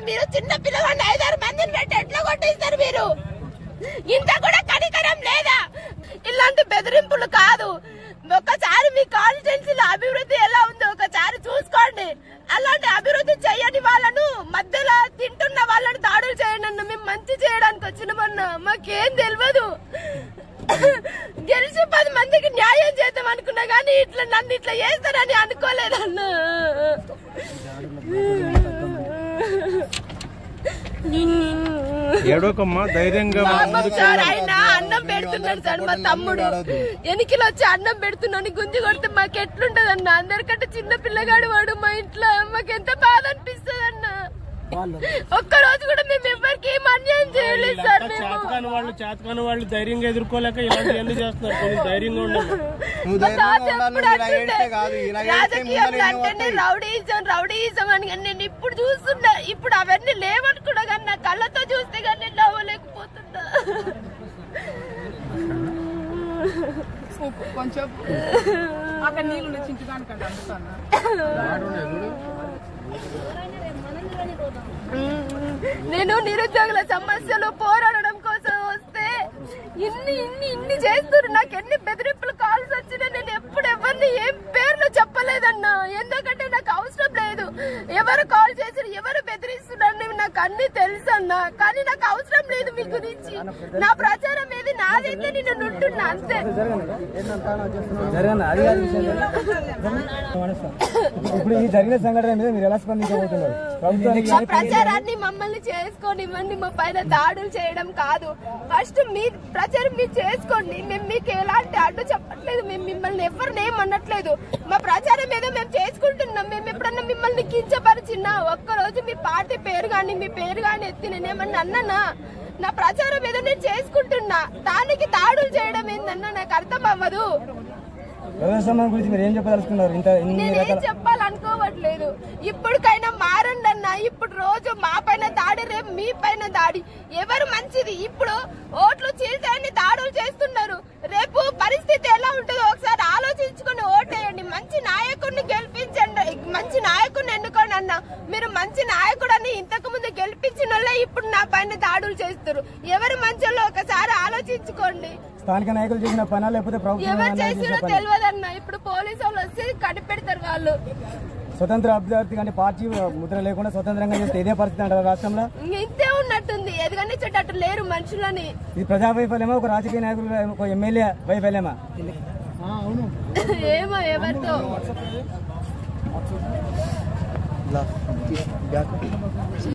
మీరు చిన్న పిల్లవాడిని ఐదారు మందిని పెట్టి ఎట్లా కొట్టిస్తారు మీరు ఇంత కూడా కనికరం లేదా ఇలాంటి బెదిరింపులు కాదు ఒకసారి మీ కాన్స్టిట్యున్సీలో అభివృద్ధి ఎలా ఉందో ఒకసారి చూసుకోండి అలాంటి అభివృద్ధి చేయని వాళ్ళను మధ్యలో తింటున్న వాళ్ళని దాడులు చేయండి అన్న మేము మంచి చేయడానికి వచ్చినామన్నా మాకేం తెలియదు గెలిచి పది మందికి న్యాయం చేద్దాం అనుకున్నా కానీ ఇట్లా నన్ను ఇట్లా చేస్తారని అనుకోలేదన్నా ఏడోకమ్మా ధైర్యంగా పాపం సార్ ఆయన అన్నం పెడుతున్నాడు సార్ మా తమ్ముడు ఎనికిలో వచ్చి అన్నం పెడుతున్నాను గుంజి కొడితే మాకు ఎట్లుంటది అన్న అందరికంటే చిన్న పిల్లగాడు వాడు మా ఇంట్లో మాకు ఎంత బాధ అనిపిస్తుంది అన్న ఒక్క రోజు కూడా మేము ఎవరికి ఏం అన్యాయం చేయలేదు సార్ మేము చేతకాని వాళ్ళు చేతకాని వాళ్ళు ధైర్యంగా ఎదుర్కోలేక ఇలాంటివన్నీ చేస్తున్నారు కొంచెం ధైర్యంగా ఉండాలి నువ్వు మా తాత ధైర్యంగా ఉండాలి ఎప్పుడు నువ్వు ఇలా అంటుండే, ఏడిస్తే కాదు ఇలా ఏడిస్తే రాజకీయంలో ముందర ఎన్నో అంటేనే వస్తాయి. రౌడీయిజం రౌడీయిజం అని కానీ నేను ఇప్పుడు చూస్తున్నా ఇప్పుడు అవన్నీ లేవనుకున్నా కానీ నా కళ్ళతో చూస్తే కానీ నేను నవ్వలేకపోతున్నా కొంచెం అక్కడ నీళ్ళు చించుదానికండి అందుకన్నా నేను నిరుద్యోగుల సమస్యలు పోరాడడం కోసం వస్తే ఇన్ని ఇన్ని ఇన్ని చేస్తున్నారు నాకు ఎన్ని బెదిరింపులు కాల్స్ వచ్చినా నేను ఎప్పుడు ఎవరిని ఏం పేర్లు చెప్పలేదన్నా ఎందుకంటే నాకు అవసరం లేదు ఎవరు కాల్ చేసి ఎవరు బెదిరిస్తున్నారు అని నాకు అన్ని తెలుసు అన్నా కానీ నాకు అవసరం లేదు మీ గురించి నా ప్రచారం ఏది నాదైతే నేను నుంటున్నా అంతే జరగండి అది కాదు విషయం ఇప్పుడు ఈ జరిగిన సంఘటన మీద మీరు ఎలా స్పందించబోతున్నారు ప్రభుత్వానికి మా ప్రచారాన్ని మమ్మల్ని చేసుకోనివ్వండి మా పైన దాడులు చేయడం కాదు ఫస్ట్ మీ ప్రచారం మీరు చేసుకోండి మేము మీకు ఎలాంటి అడ్డు చెప్పట్లేదు మేము మిమ్మల్ని ఎవరిని ఏం అనట్లేదు మా ప్రచారం ఏదో మేము చేసుకుంటున్నాం మేము ఎప్పుడన్నా మిమ్మల్ని కించపరిచినా ఒక్క రోజు మీ పార్టీ పేరు కానీ మీ పేరు కానీ ఎత్తి నేనేమన్నా అన్నానా నా ప్రచారం ఏదో నేను చేసుకుంటున్నా దానికి దాడులు చేయడం ఏందన్నా నాకు అర్థం అవ్వదు వ్యవసాయం గురించి మీరు ఏం చెప్పదలుచుకున్నారు ఇంత ఇన్ని నేనేం రకాల చెప్పాలనుకోవట్లేదు ఇప్పటికైనా మారండి అన్న ఇప్పుడు రోజు మా పైన దాడి రేపు మీ పైన దాడి ఎవరు మంచిది ఇప్పుడు ఓట్లు చీల్చాయని దాడులు చేస్తున్నారు రేపు పరిస్థితి ఎలా ఉంటుందో ఒకసారి ఆలోచించుకొని ఓటేయండి మంచి నాయకుడిని గెలిపించండి మంచి నాయకుడిని ఎన్నుకోండి అన్న మీరు మంచి నాయకుడు అని ఇంతకు ముందు గెలిపించిన వాళ్ళే ఇప్పుడు నా పైన దాడులు చేస్తారు ఎవరు మంచోళ్ళో ఒకసారి ఆలోచించుకోండి స్థానిక నాయకులు చేసిన పనా లేకపోతే ప్రభుత్వం ఎవరు ఏమన్నా చేసిరో చేసిన పనా? తెలియదన్న ఇప్పుడు పోలీసు వాళ్ళు వచ్చి కనిపెడతారు వాళ్ళు స్వతంత్ర అభ్యర్థి కంటే పార్టీ ముద్ర లేకుండా స్వతంత్రంగా చేస్తే ఇదే పరిస్థితి అంటారు రాష్ట్రంలో ఇంక ఇంతే ఉన్నట్టుంది ఎదగనిచ్చేటట్టు లేరు మనుషులని ఇది ప్రజా వైఫల్యమా ఒక రాజకీయ నాయకులు ఒక ఎమ్మెల్యే వైఫల్యమా ఏమో ఎవరితో